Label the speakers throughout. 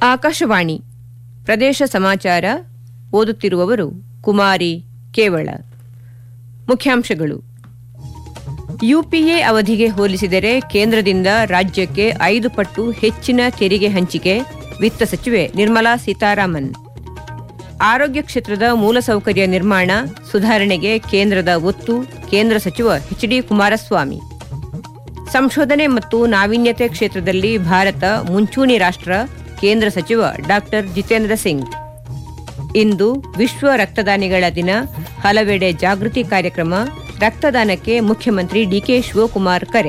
Speaker 1: ಆಕಾಶವಾಣಿ ಪ್ರದೇಶ ಸಮಾಚಾರ ಓದುತ್ತಿರುವವರು ಕುಮಾರಿ ಕೇವಳ ಮುಖ್ಯಾಂಶಗಳು ಯುಪಿಎ ಅವಧಿಗೆ ಹೋಲಿಸಿದರೆ ಕೇಂದ್ರದಿಂದ ರಾಜ್ಯಕ್ಕೆ ಐದು ಪಟ್ಟು ಹೆಚ್ಚಿನ ತೆರಿಗೆ ಹಂಚಿಕೆ ವಿತ್ತ ಸಚಿವೆ ನಿರ್ಮಲಾ ಸೀತಾರಾಮನ್ ಆರೋಗ್ಯ ಕ್ಷೇತ್ರದ ಮೂಲಸೌಕರ್ಯ ನಿರ್ಮಾಣ ಸುಧಾರಣೆಗೆ ಕೇಂದ್ರದ ಒತ್ತು ಕೇಂದ್ರ ಸಚಿವ ಎಚ್ ಡಿ ಕುಮಾರಸ್ವಾಮಿ ಸಂಶೋಧನೆ ಮತ್ತು ನಾವೀನ್ಯತೆ ಕ್ಷೇತ್ರದಲ್ಲಿ ಭಾರತ ಮುಂಚೂಣಿ ರಾಷ್ಟ್ರ ಕೇಂದ್ರ ಸಚಿವ ಡಾ ಜಿತೇಂದ್ರ ಸಿಂಗ್ ಇಂದು ವಿಶ್ವ ರಕ್ತದಾನಿಗಳ ದಿನ ಹಲವೆಡೆ ಜಾಗೃತಿ ಕಾರ್ಯಕ್ರಮ ರಕ್ತದಾನಕ್ಕೆ ಮುಖ್ಯಮಂತ್ರಿ ಡಿಕೆ ಶಿವಕುಮಾರ್ ಕರೆ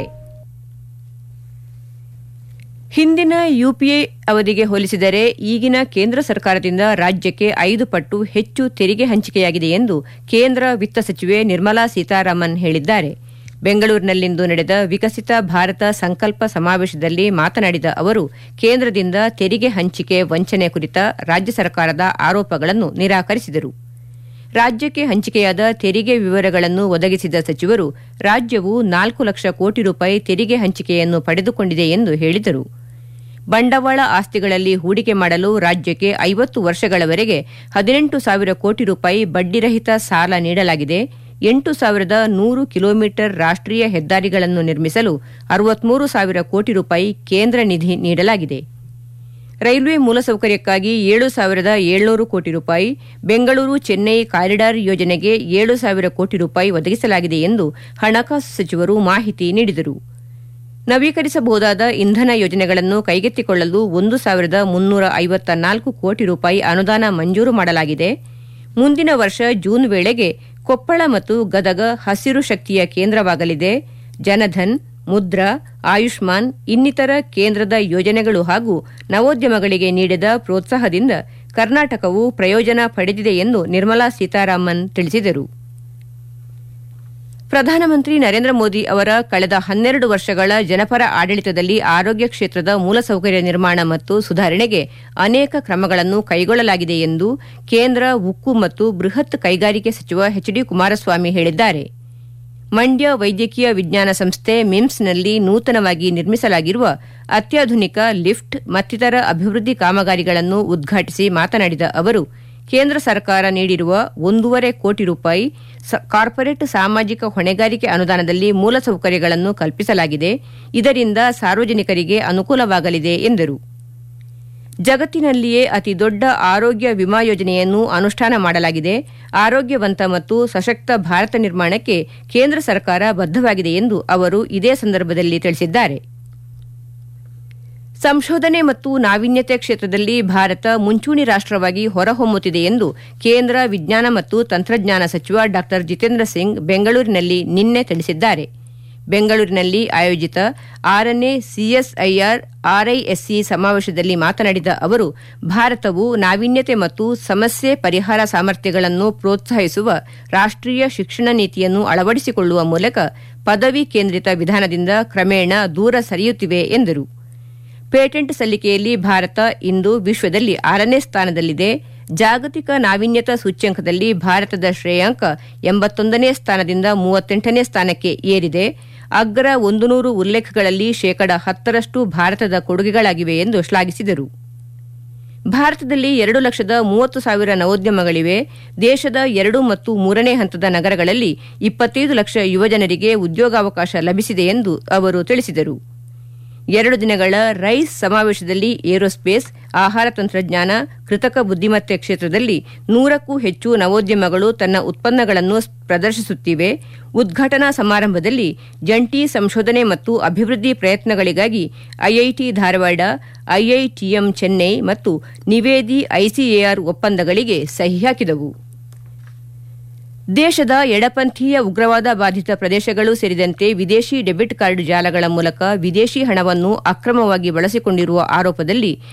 Speaker 1: ಹಿಂದಿನ ಯುಪಿಎ ಅವಧಿಗೆ ಹೋಲಿಸಿದರೆ ಈಗಿನ ಕೇಂದ್ರ ಸರ್ಕಾರದಿಂದ ರಾಜ್ಯಕ್ಕೆ ಐದು ಪಟ್ಟು ಹೆಚ್ಚು ತೆರಿಗೆ ಹಂಚಿಕೆಯಾಗಿದೆ ಎಂದು ಕೇಂದ್ರ ವಿತ್ತ ಸಚಿವೆ ನಿರ್ಮಲಾ ಸೀತಾರಾಮನ್ ಹೇಳಿದ್ದಾರೆ ಬೆಂಗಳೂರಿನಲ್ಲಿಂದು ನಡೆದ ವಿಕಸಿತ ಭಾರತ ಸಂಕಲ್ಪ ಸಮಾವೇಶದಲ್ಲಿ ಮಾತನಾಡಿದ ಅವರು ಕೇಂದ್ರದಿಂದ ತೆರಿಗೆ ಹಂಚಿಕೆ ವಂಚನೆ ಕುರಿತ ರಾಜ್ಯ ಸರ್ಕಾರದ ಆರೋಪಗಳನ್ನು ನಿರಾಕರಿಸಿದರು ರಾಜ್ಯಕ್ಕೆ ಹಂಚಿಕೆಯಾದ ತೆರಿಗೆ ವಿವರಗಳನ್ನು ಒದಗಿಸಿದ ಸಚಿವರು ರಾಜ್ಯವು ನಾಲ್ಕು ಲಕ್ಷ ಕೋಟಿ ರೂಪಾಯಿ ತೆರಿಗೆ ಹಂಚಿಕೆಯನ್ನು ಪಡೆದುಕೊಂಡಿದೆ ಎಂದು ಹೇಳಿದರು ಬಂಡವಾಳ ಆಸ್ತಿಗಳಲ್ಲಿ ಹೂಡಿಕೆ ಮಾಡಲು ರಾಜ್ಯಕ್ಕೆ ಐವತ್ತು ವರ್ಷಗಳವರೆಗೆ ಹದಿನೆಂಟು ಸಾವಿರ ಕೋಟಿ ರೂಪಾಯಿ ಬಡ್ಡಿರಹಿತ ಸಾಲ ನೀಡಲಾಗಿದೆ ಎಂಟು ಸಾವಿರದ ನೂರು ಕಿಲೋಮೀಟರ್ ರಾಷ್ಟೀಯ ಹೆದ್ದಾರಿಗಳನ್ನು ನಿರ್ಮಿಸಲು ಅರವತ್ಮೂರು ಸಾವಿರ ಕೋಟಿ ರೂಪಾಯಿ ಕೇಂದ್ರ ನಿಧಿ ನೀಡಲಾಗಿದೆ ರೈಲ್ವೆ ಮೂಲಸೌಕರ್ಯಕ್ಕಾಗಿ ಏಳು ಸಾವಿರದ ಏಳ್ನೂರು ಕೋಟಿ ರೂಪಾಯಿ ಬೆಂಗಳೂರು ಚೆನ್ನೈ ಕಾರಿಡಾರ್ ಯೋಜನೆಗೆ ಏಳು ಸಾವಿರ ಕೋಟಿ ರೂಪಾಯಿ ಒದಗಿಸಲಾಗಿದೆ ಎಂದು ಹಣಕಾಸು ಸಚಿವರು ಮಾಹಿತಿ ನೀಡಿದರು ನವೀಕರಿಸಬಹುದಾದ ಇಂಧನ ಯೋಜನೆಗಳನ್ನು ಕೈಗೆತ್ತಿಕೊಳ್ಳಲು ಒಂದು ಸಾವಿರದ ಮುನ್ನೂರ ಐವತ್ತ ನಾಲ್ಕು ಕೋಟಿ ರೂಪಾಯಿ ಅನುದಾನ ಮಂಜೂರು ಮಾಡಲಾಗಿದೆ ಮುಂದಿನ ವರ್ಷ ಜೂನ್ ವೇಳೆಗೆ ಕೊಪ್ಪಳ ಮತ್ತು ಗದಗ ಹಸಿರು ಶಕ್ತಿಯ ಕೇಂದ್ರವಾಗಲಿದೆ ಜನಧನ್ ಮುದ್ರಾ ಆಯುಷ್ಮಾನ್ ಇನ್ನಿತರ ಕೇಂದ್ರದ ಯೋಜನೆಗಳು ಹಾಗೂ ನವೋದ್ಯಮಗಳಿಗೆ ನೀಡಿದ ಪ್ರೋತ್ಸಾಹದಿಂದ ಕರ್ನಾಟಕವು ಪ್ರಯೋಜನ ಪಡೆದಿದೆ ಎಂದು ನಿರ್ಮಲಾ ಸೀತಾರಾಮನ್ ತಿಳಿಸಿದರು ಪ್ರಧಾನಮಂತ್ರಿ ನರೇಂದ್ರ ಮೋದಿ ಅವರ ಕಳೆದ ಹನ್ನೆರಡು ವರ್ಷಗಳ ಜನಪರ ಆಡಳಿತದಲ್ಲಿ ಆರೋಗ್ಯ ಕ್ಷೇತ್ರದ ಮೂಲಸೌಕರ್ಯ ನಿರ್ಮಾಣ ಮತ್ತು ಸುಧಾರಣೆಗೆ ಅನೇಕ ಕ್ರಮಗಳನ್ನು ಕೈಗೊಳ್ಳಲಾಗಿದೆ ಎಂದು ಕೇಂದ್ರ ಉಕ್ಕು ಮತ್ತು ಬೃಹತ್ ಕೈಗಾರಿಕೆ ಸಚಿವ ಎಚ್ ಡಿ ಕುಮಾರಸ್ವಾಮಿ ಹೇಳಿದ್ದಾರೆ ಮಂಡ್ಯ ವೈದ್ಯಕೀಯ ವಿಜ್ಞಾನ ಸಂಸ್ಥೆ ಮಿಮ್ಸ್ನಲ್ಲಿ ನೂತನವಾಗಿ ನಿರ್ಮಿಸಲಾಗಿರುವ ಅತ್ಯಾಧುನಿಕ ಲಿಫ್ಟ್ ಮತ್ತಿತರ ಅಭಿವೃದ್ಧಿ ಕಾಮಗಾರಿಗಳನ್ನು ಉದ್ಘಾಟಿಸಿ ಮಾತನಾಡಿದ ಅವರು ಕೇಂದ್ರ ಸರ್ಕಾರ ನೀಡಿರುವ ಒಂದೂವರೆ ಕೋಟಿ ರೂಪಾಯಿ ಕಾರ್ಪೊರೇಟ್ ಸಾಮಾಜಿಕ ಹೊಣೆಗಾರಿಕೆ ಅನುದಾನದಲ್ಲಿ ಮೂಲಸೌಕರ್ಯಗಳನ್ನು ಕಲ್ಪಿಸಲಾಗಿದೆ ಇದರಿಂದ ಸಾರ್ವಜನಿಕರಿಗೆ ಅನುಕೂಲವಾಗಲಿದೆ ಎಂದರು ಜಗತ್ತಿನಲ್ಲಿಯೇ ಅತಿ ದೊಡ್ಡ ಆರೋಗ್ಯ ವಿಮಾ ಯೋಜನೆಯನ್ನು ಅನುಷ್ಠಾನ ಮಾಡಲಾಗಿದೆ ಆರೋಗ್ಯವಂತ ಮತ್ತು ಸಶಕ್ತ ಭಾರತ ನಿರ್ಮಾಣಕ್ಕೆ ಕೇಂದ್ರ ಸರ್ಕಾರ ಬದ್ದವಾಗಿದೆ ಎಂದು ಅವರು ಇದೇ ಸಂದರ್ಭದಲ್ಲಿ ತಿಳಿಸಿದ್ದಾರೆ ಸಂಶೋಧನೆ ಮತ್ತು ನಾವೀನ್ಯತೆ ಕ್ಷೇತ್ರದಲ್ಲಿ ಭಾರತ ಮುಂಚೂಣಿ ರಾಷ್ಟವಾಗಿ ಹೊರಹೊಮ್ಮುತ್ತಿದೆ ಎಂದು ಕೇಂದ್ರ ವಿಜ್ಞಾನ ಮತ್ತು ತಂತ್ರಜ್ಞಾನ ಸಚಿವ ಡಾ ಜಿತೇಂದ್ರ ಸಿಂಗ್ ಬೆಂಗಳೂರಿನಲ್ಲಿ ನಿನ್ನೆ ತಿಳಿಸಿದ್ದಾರೆ ಬೆಂಗಳೂರಿನಲ್ಲಿ ಆಯೋಜಿತ ಆರನೇ ಸಿಎಸ್ಐಆರ್ ಆರ್ಐಎಸ್ಸಿ ಸಮಾವೇಶದಲ್ಲಿ ಮಾತನಾಡಿದ ಅವರು ಭಾರತವು ನಾವೀನ್ಯತೆ ಮತ್ತು ಸಮಸ್ಯೆ ಪರಿಹಾರ ಸಾಮರ್ಥ್ಯಗಳನ್ನು ಪ್ರೋತ್ಸಾಹಿಸುವ ರಾಷ್ಟೀಯ ಶಿಕ್ಷಣ ನೀತಿಯನ್ನು ಅಳವಡಿಸಿಕೊಳ್ಳುವ ಮೂಲಕ ಪದವಿ ಕೇಂದ್ರಿತ ವಿಧಾನದಿಂದ ಕ್ರಮೇಣ ದೂರ ಸರಿಯುತ್ತಿವೆ ಎಂದರು ಪೇಟೆಂಟ್ ಸಲ್ಲಿಕೆಯಲ್ಲಿ ಭಾರತ ಇಂದು ವಿಶ್ವದಲ್ಲಿ ಆರನೇ ಸ್ಥಾನದಲ್ಲಿದೆ ಜಾಗತಿಕ ನಾವೀನ್ಯತಾ ಸೂಚ್ಯಂಕದಲ್ಲಿ ಭಾರತದ ಶ್ರೇಯಾಂಕ ಎಂಬತ್ತೊಂದನೇ ಸ್ಥಾನದಿಂದ ಮೂವತ್ತೆಂಟನೇ ಸ್ಥಾನಕ್ಕೆ ಏರಿದೆ ಅಗ್ರ ಒಂದು ನೂರು ಉಲ್ಲೇಖಗಳಲ್ಲಿ ಶೇಕಡ ಹತ್ತರಷ್ಟು ಭಾರತದ ಕೊಡುಗೆಗಳಾಗಿವೆ ಎಂದು ಶ್ಲಾಘಿಸಿದರು ಭಾರತದಲ್ಲಿ ಎರಡು ಲಕ್ಷದ ಮೂವತ್ತು ಸಾವಿರ ನವೋದ್ಯಮಗಳಿವೆ ದೇಶದ ಎರಡು ಮತ್ತು ಮೂರನೇ ಹಂತದ ನಗರಗಳಲ್ಲಿ ಇಪ್ಪತ್ತೈದು ಲಕ್ಷ ಯುವಜನರಿಗೆ ಉದ್ಯೋಗಾವಕಾಶ ಲಭಿಸಿದೆ ಎಂದು ಅವರು ತಿಳಿಸಿದರು ಎರಡು ದಿನಗಳ ರೈಸ್ ಸಮಾವೇಶದಲ್ಲಿ ಏರೋಸ್ಪೇಸ್ ಆಹಾರ ತಂತ್ರಜ್ಞಾನ ಕೃತಕ ಬುದ್ದಿಮತ್ತೆ ಕ್ಷೇತ್ರದಲ್ಲಿ ನೂರಕ್ಕೂ ಹೆಚ್ಚು ನವೋದ್ಯಮಗಳು ತನ್ನ ಉತ್ಪನ್ನಗಳನ್ನು ಪ್ರದರ್ಶಿಸುತ್ತಿವೆ ಉದ್ಘಾಟನಾ ಸಮಾರಂಭದಲ್ಲಿ ಜಂಟಿ ಸಂಶೋಧನೆ ಮತ್ತು ಅಭಿವೃದ್ಧಿ ಪ್ರಯತ್ನಗಳಿಗಾಗಿ ಐಐಟಿ ಧಾರವಾಡ ಐಐಟಿಎಂ ಚೆನ್ನೈ ಮತ್ತು ನಿವೇದಿ ಐಸಿಎಆರ್ ಒಪ್ಪಂದಗಳಿಗೆ ಸಹಿ ಹಾಕಿದವು ದೇಶದ ಎಡಪಂಥೀಯ ಉಗ್ರವಾದ ಬಾಧಿತ ಪ್ರದೇಶಗಳು ಸೇರಿದಂತೆ ವಿದೇಶಿ ಡೆಬಿಟ್ ಕಾರ್ಡ್ ಜಾಲಗಳ ಮೂಲಕ ವಿದೇಶಿ ಹಣವನ್ನು ಅಕ್ರಮವಾಗಿ ಬಳಸಿಕೊಂಡಿರುವ ಆರೋಪದಲ್ಲಿ